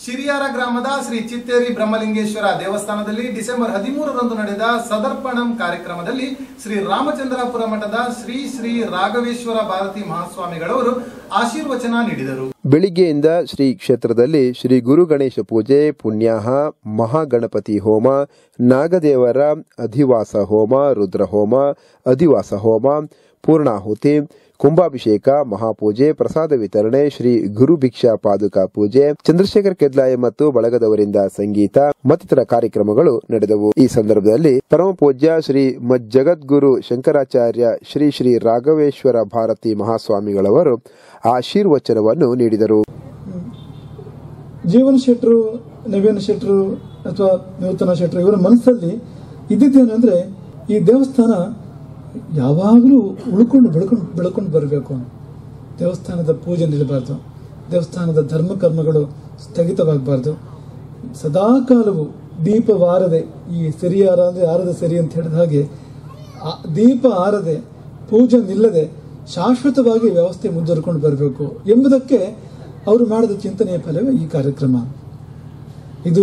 ಶಿರಿಯಾರ ಗ್ರಾಮದ ಶ್ರೀ ಚಿತ್ತೇರಿ ಬ್ರಹ್ಮಲಿಂಗೇಶ್ವರ ದೇವಸ್ಥಾನದಲ್ಲಿ ಡಿಸೆಂಬರ್ ಹದಿಮೂರರಂದು ನಡೆದ ಸದರ್ಪಣಂ ಕಾರ್ಯಕ್ರಮದಲ್ಲಿ ಶ್ರೀ ರಾಮಚಂದ್ರಾಪುರ ಮಠದ ಶ್ರೀ ಶ್ರೀ ರಾಘವೇಶ್ವರ ಭಾರತಿ ಮಹಾಸ್ವಾಮಿಗಳವರು ಆಶೀರ್ವಚನ ನೀಡಿದರು ಬೆಳಿಗ್ಗೆಯಿಂದ ಶ್ರೀ ಕ್ಷೇತ್ರದಲ್ಲಿ ಶ್ರೀ ಗುರು ಗಣೇಶ ಪೂಜೆ ಪುಣ್ಯಾಹ ಮಹಾಗಣಪತಿ ಹೋಮ ನಾಗದೇವರ ಅಧಿವಾಸ ಹೋಮ ರುದ್ರ ಹೋಮ ಅಧಿವಾಸ ಹೋಮ ಪೂರ್ಣಾಹುತಿ ಕುಂಭಾಭಿಷೇಕ ಮಹಾಪೂಜೆ ಪ್ರಸಾದ ವಿತರಣೆ ಶ್ರೀ ಗುರು ಭಿಕ್ಷಾ ಪಾದುಕಾ ಪೂಜೆ ಚಂದ್ರಶೇಖರ್ ಕೆದ್ಲಾಯ ಮತ್ತು ಬಳಗದವರಿಂದ ಸಂಗೀತ ಮತ್ತಿತರ ಕಾರ್ಯಕ್ರಮಗಳು ನಡೆದವು ಈ ಸಂದರ್ಭದಲ್ಲಿ ಪರಮ ಪೂಜ್ಯ ಶ್ರೀ ಜಗದ್ಗುರು ಶಂಕರಾಚಾರ್ಯ ಶ್ರೀ ಶ್ರೀ ರಾಘವೇಶ್ವರ ಭಾರತಿ ಮಹಾಸ್ವಾಮಿಗಳವರು ಆಶೀರ್ವಚನವನ್ನು ನೀಡಿದರು ಜೀವನ ಶೆಟ್ರು ನವೀನ ಶೆಟ್ರು ಅಥವಾ ನೂತನ ಶೆಟ್ರು ಇವರ ಮನಸ್ಸಲ್ಲಿ ಇದ್ದಿದ್ದೇನು ಅಂದ್ರೆ ಈ ದೇವಸ್ಥಾನ ಯಾವಾಗಲೂ ಉಳ್ಕೊಂಡು ಬೆಳ್ಕೊಂಡು ಬೆಳ್ಕೊಂಡು ಬರಬೇಕು ದೇವಸ್ಥಾನದ ಪೂಜೆ ನಿಲ್ಲಬಾರ್ದು ದೇವಸ್ಥಾನದ ಧರ್ಮ ಕರ್ಮಗಳು ಸ್ಥಗಿತವಾಗಬಾರ್ದು ಸದಾಕಾಲವು ದೀಪವಾರದೆ ಈ ಸರಿಯಾರ ಅಂದ್ರೆ ಆರದ ಸರಿ ಅಂತ ಹೇಳಿದ ಹಾಗೆ ಆ ದೀಪ ಆರದೆ ಪೂಜೆ ನಿಲ್ಲದೆ ಶಾಶ್ವತವಾಗಿ ವ್ಯವಸ್ಥೆ ಮುಂದುವರ್ಕೊಂಡು ಬರಬೇಕು ಎಂಬುದಕ್ಕೆ ಅವರು ಮಾಡಿದ ಚಿಂತನೆಯ ಫಲವೇ ಈ ಕಾರ್ಯಕ್ರಮ ಇದು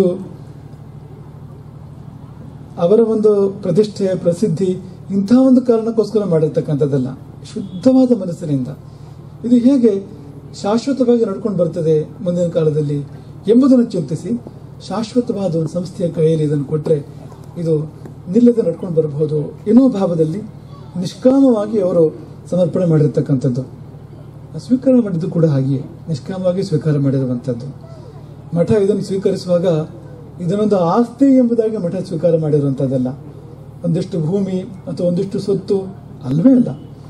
ಅವರ ಒಂದು ಪ್ರತಿಷ್ಠೆ ಪ್ರಸಿದ್ಧಿ ಇಂಥ ಒಂದು ಕಾರಣಕ್ಕೋಸ್ಕರ ಮಾಡಿರ್ತಕ್ಕಂಥದ್ದಲ್ಲ ಶುದ್ಧವಾದ ಮನಸ್ಸಿನಿಂದ ಇದು ಹೇಗೆ ಶಾಶ್ವತವಾಗಿ ನಡ್ಕೊಂಡು ಬರ್ತದೆ ಮುಂದಿನ ಕಾಲದಲ್ಲಿ ಎಂಬುದನ್ನು ಚಿಂತಿಸಿ ಶಾಶ್ವತವಾದ ಒಂದು ಸಂಸ್ಥೆಯ ಕೈಯಲ್ಲಿ ಇದನ್ನು ಕೊಟ್ಟರೆ ಇದು ನಿಲ್ಲದೆ ನಡ್ಕೊಂಡು ಬರಬಹುದು ಎನ್ನುವ ಭಾವದಲ್ಲಿ ನಿಷ್ಕಾಮವಾಗಿ ಅವರು ಸಮರ್ಪಣೆ ಮಾಡಿರ್ತಕ್ಕಂಥದ್ದು ಸ್ವೀಕಾರ ಮಾಡಿದ್ದು ಕೂಡ ಹಾಗೆಯೇ ನಿಷ್ಕಾಮವಾಗಿ ಸ್ವೀಕಾರ ಮಾಡಿರುವಂಥದ್ದು ಮಠ ಇದನ್ನು ಸ್ವೀಕರಿಸುವಾಗ ಇದನ್ನೊಂದು ಆಸ್ತಿ ಎಂಬುದಾಗಿ ಮಠ ಸ್ವೀಕಾರ ಮಾಡಿರುವಂಥದ್ದಲ್ಲ ಒಂದಿಷ್ಟು ಭೂಮಿ ಅಥವಾ ಒಂದಿಷ್ಟು ಸೊತ್ತು ಅಲ್ವೇ ಅಲ್ಲ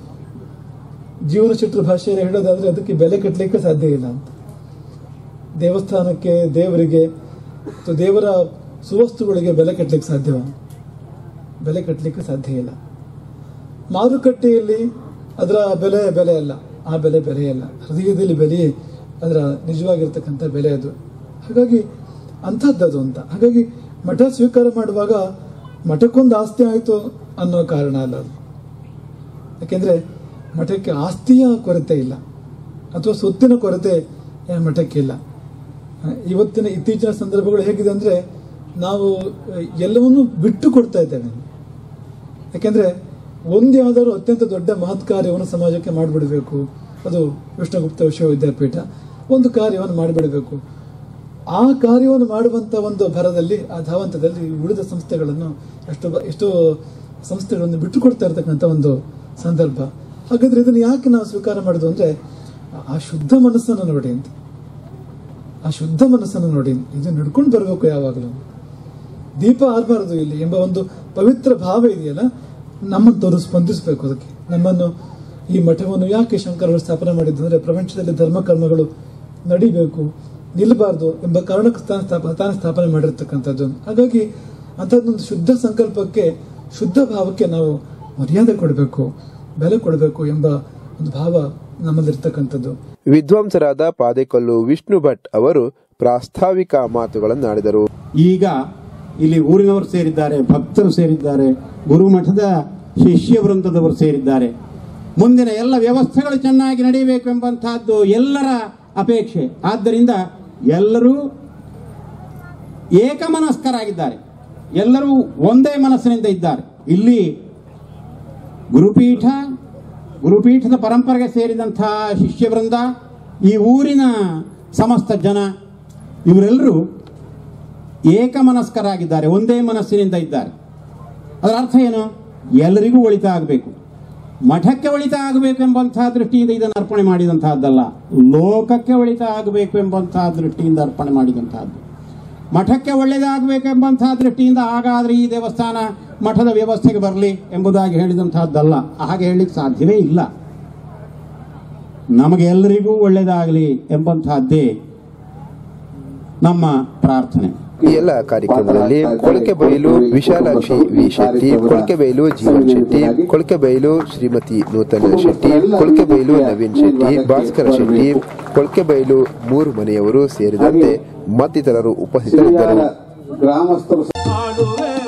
ಜೀವನ ಚಿತ್ರ ಭಾಷೆಯಲ್ಲಿ ಹೇಳೋದಾದ್ರೆ ಅದಕ್ಕೆ ಬೆಲೆ ಕಟ್ಟಲಿಕ್ಕೆ ಸಾಧ್ಯ ಇಲ್ಲ ಅಂತ ದೇವಸ್ಥಾನಕ್ಕೆ ದೇವರಿಗೆ ಅಥವಾ ದೇವರ ಸುವಸ್ತುಗಳಿಗೆ ಬೆಲೆ ಕಟ್ಟಲಿಕ್ಕೆ ಸಾಧ್ಯವ ಬೆಲೆ ಕಟ್ಟಲಿಕ್ಕೆ ಸಾಧ್ಯ ಇಲ್ಲ ಮಾರುಕಟ್ಟೆಯಲ್ಲಿ ಅದರ ಬೆಲೆ ಬೆಲೆ ಅಲ್ಲ ಆ ಬೆಲೆ ಬೆಲೆ ಅಲ್ಲ ಹೃದಯದಲ್ಲಿ ಬೆಲೆಯೇ ಅದರ ನಿಜವಾಗಿರ್ತಕ್ಕಂಥ ಬೆಲೆ ಅದು ಹಾಗಾಗಿ ಅಂಥದ್ದದು ಅಂತ ಹಾಗಾಗಿ ಮಠ ಸ್ವೀಕಾರ ಮಾಡುವಾಗ ಮಠಕ್ಕೊಂದು ಆಸ್ತಿ ಆಯಿತು ಅನ್ನೋ ಕಾರಣ ಅಲ್ಲ ಅದು ಯಾಕೆಂದ್ರೆ ಮಠಕ್ಕೆ ಆಸ್ತಿಯ ಕೊರತೆ ಇಲ್ಲ ಅಥವಾ ಸೊತ್ತಿನ ಕೊರತೆ ಆ, ಮಠಕ್ಕೆ ಇಲ್ಲ ಆ, ಇವತ್ತಿನ ಇತ್ತೀಚಿನ ಸಂದರ್ಭಗಳು ಹೇಗಿದೆ ಅಂದ್ರೆ ನಾವು ಆ, ಎಲ್ಲವನ್ನೂ ಬಿಟ್ಟು ಕೊಡ್ತಾ ಇದ್ದೇವೆ ಯಾಕೆಂದ್ರೆ ಒಂದು ಯಾವ್ದಾದ್ರು ಅತ್ಯಂತ ದೊಡ್ಡ ಮಹತ್ ಕಾರ್ಯವನ್ನು ಸಮಾಜಕ್ಕೆ ಮಾಡಿಬಿಡಬೇಕು ಅದು ವಿಷ್ಣುಗುಪ್ತ ವಿಶ್ವವಿದ್ಯಾಪೀಠ ಒಂದು ಕಾರ್ಯವನ್ನು ಮಾಡಿಬಿಡಬೇಕು ಆ ಕಾರ್ಯವನ್ನು ಮಾಡುವಂತ ಒಂದು ಭರದಲ್ಲಿ ಆ ಧಾವಂತದಲ್ಲಿ ಉಳಿದ ಸಂಸ್ಥೆಗಳನ್ನು ಎಷ್ಟೋ ಬ- ಎಷ್ಟೋ ಸಂಸ್ಥೆಗಳನ್ನು ಬಿಟ್ಟು ಕೊಡ್ತಾ ಇರತಕ್ಕಂಥ ಒಂದು ಸಂದರ್ಭ ಹಾಗಾದ್ರೆ ಇದನ್ನು ಯಾಕೆ ನಾವು ಸ್ವೀಕಾರ ಮಾಡುದು ಅಂದ್ರೆ ಆ ಶುದ್ಧ ಮನಸ್ಸನ್ನು ನೋಡಿ ಅಂತ ಆ ಶುದ್ಧ ಮನಸ್ಸನ್ನು ನೋಡಿ ಇದು ನಡ್ಕೊಂಡು ಬರಬೇಕು ಯಾವಾಗಲೂ ದೀಪ ಆರಬಾರದು ಇಲ್ಲಿ ಎಂಬ ಒಂದು ಪವಿತ್ರ ಭಾವ ಇದೆಯಲ್ಲ ನಮ್ಮಂತವರು ಸ್ಪಂದಿಸಬೇಕು ಅದಕ್ಕೆ ನಮ್ಮನ್ನು ಈ ಮಠವನ್ನು ಯಾಕೆ ಶಂಕರರು ಸ್ಥಾಪನೆ ಮಾಡಿದ್ದು ಅಂದ್ರೆ ಪ್ರಪಂಚದಲ್ಲಿ ಧರ್ಮ ಕರ್ಮಗಳು ನಡಿಬೇಕು ನಿಲ್ಲಬಾರ್ದು ಎಂಬ ಕಾರಣಕ್ಕೆ ತಾನು ಸ್ಥಾಪ ತಾನು ಸ್ಥಾಪನೆ ಮಾಡಿರ್ತಕ್ಕಂಥದ್ದು ಹಾಗಾಗಿ ಅಂಥದ್ದೊಂದು ಶುದ್ಧ ಸಂಕಲ್ಪಕ್ಕೆ ಶುದ್ಧ ಭಾವಕ್ಕೆ ನಾವು ಮರ್ಯಾದೆ ಕೊಡಬೇಕು ಬೆಲೆ ಕೊಡಬೇಕು ಎಂಬ ಒಂದು ಭಾವ ನಮ್ಮಲ್ಲಿರ್ತಕ್ಕಂಥದ್ದು ವಿದ್ವಾಂಸರಾದ ಪಾದೇಕಲ್ಲು ವಿಷ್ಣು ಭಟ್ ಅವರು ಪ್ರಾಸ್ತಾವಿಕ ಮಾತುಗಳನ್ನಾಡಿದರು ಈಗ ಇಲ್ಲಿ ಊರಿನವರು ಸೇರಿದ್ದಾರೆ ಭಕ್ತರು ಸೇರಿದ್ದಾರೆ ಗುರುಮಠದ ಶಿಷ್ಯ ವೃಂದದವರು ಸೇರಿದ್ದಾರೆ ಮುಂದಿನ ಎಲ್ಲ ವ್ಯವಸ್ಥೆಗಳು ಚೆನ್ನಾಗಿ ನಡೆಯಬೇಕು ಎಂಬಂತಹದ್ದು ಎಲ್ಲರ ಅಪೇಕ್ಷೆ ಆದ್ದರಿಂದ ಎಲ್ಲರೂ ಏಕಮನಸ್ಕರಾಗಿದ್ದಾರೆ ಎಲ್ಲರೂ ಒಂದೇ ಮನಸ್ಸಿನಿಂದ ಇದ್ದಾರೆ ಇಲ್ಲಿ ಗುರುಪೀಠ ಗುರುಪೀಠದ ಪರಂಪರೆಗೆ ಸೇರಿದಂತಹ ಶಿಷ್ಯವೃಂದ ಈ ಊರಿನ ಸಮಸ್ತ ಜನ ಇವರೆಲ್ಲರೂ ಏಕಮನಸ್ಕರಾಗಿದ್ದಾರೆ ಒಂದೇ ಮನಸ್ಸಿನಿಂದ ಇದ್ದಾರೆ ಅದರ ಅರ್ಥ ಏನು ಎಲ್ಲರಿಗೂ ಒಳಿತ ಆಗಬೇಕು ಮಠಕ್ಕೆ ಒಳಿತ ಆಗಬೇಕು ಎಂಬಂತಹ ದೃಷ್ಟಿಯಿಂದ ಇದನ್ನು ಅರ್ಪಣೆ ಮಾಡಿದಂತಹದ್ದಲ್ಲ ಲೋಕಕ್ಕೆ ಒಳಿತ ಆಗಬೇಕು ಎಂಬಂತಹ ದೃಷ್ಟಿಯಿಂದ ಅರ್ಪಣೆ ಮಾಡಿದಂತಹದ್ದು ಮಠಕ್ಕೆ ಒಳ್ಳೆಯದಾಗಬೇಕು ಎಂಬಂತಹ ದೃಷ್ಟಿಯಿಂದ ಹಾಗಾದ್ರೆ ಈ ದೇವಸ್ಥಾನ ಮಠದ ವ್ಯವಸ್ಥೆಗೆ ಬರಲಿ ಎಂಬುದಾಗಿ ಹೇಳಿದಂತಹದ್ದಲ್ಲ ಹಾಗೆ ಹೇಳಲಿಕ್ಕೆ ಸಾಧ್ಯವೇ ಇಲ್ಲ ನಮಗೆ ಎಲ್ಲರಿಗೂ ಒಳ್ಳೆಯದಾಗಲಿ ಎಂಬಂತಹದ್ದೇ ನಮ್ಮ ಪ್ರಾರ್ಥನೆ ಈ ಎಲ್ಲ ಕಾರ್ಯಕ್ರಮದಲ್ಲಿ ಕೊಳಕೆಬೈಲು ವಿಶಾಲಾಕ್ಷಿ ವಿ ಶೆಟ್ಟಿ ಕೊಳಕೆಬೈಲು ಜೀವನ್ ಶೆಟ್ಟಿ ಕೊಳಕೆಬೈಲು ಶ್ರೀಮತಿ ನೂತನ ಶೆಟ್ಟಿ ಕೊಳಕೆಬೈಲು ನವೀನ್ ಶೆಟ್ಟಿ ಭಾಸ್ಕರ ಶೆಟ್ಟಿ ಕೊಳಕೆಬೈಲು ಮೂರು ಮನೆಯವರು ಸೇರಿದಂತೆ ಮತ್ತಿತರರು ಉಪಸ್ಥಿತರಿದ್ದರು ಗ್ರಾಮಸ್ಥರು ಹಾಡುವೆ